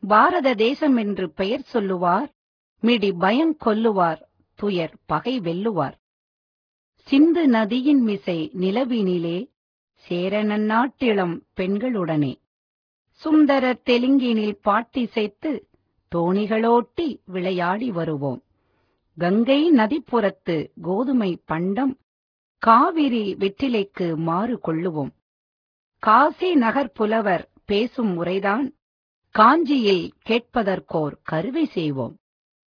பாரத தேசம் என்று பெயர் சொல்லுவார் மிடி பயங் கொல்லுவார் துயர் பகை வெல்லுவார் சிந்து நதியின் மிசை நிலவினிலே சேர நன்னாட்டிளம் பெண்களுடனே சுந்தர தெலுங்கினில் பாட்டிசைத்து தோணிகளோட்டி விளையாடி வருவோம் கங்கை நதிப்புறத்து கோதுமை பண்டம் காவிரி வெற்றிலைக்கு மாறு கொள்ளுவோம் காசி நகர் புலவர் பேசும் முறைதான் காஞ்சியில் கேட்பதற்கோர் கருவை செய்வோம்